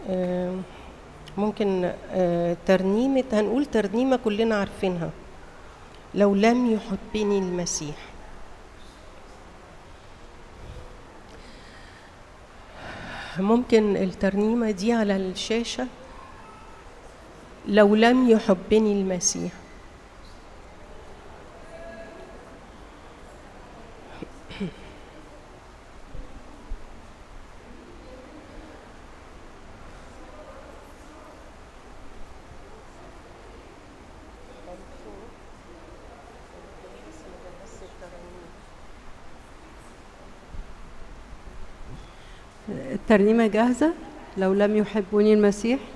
آه، ممكن آه، ترنيمة هنقول ترنيمة كلنا عارفينها لو لم يحبني المسيح ممكن الترنيمة دي على الشاشة لو لم يحبني المسيح الترنيمة جاهزة لو لم يحبني المسيح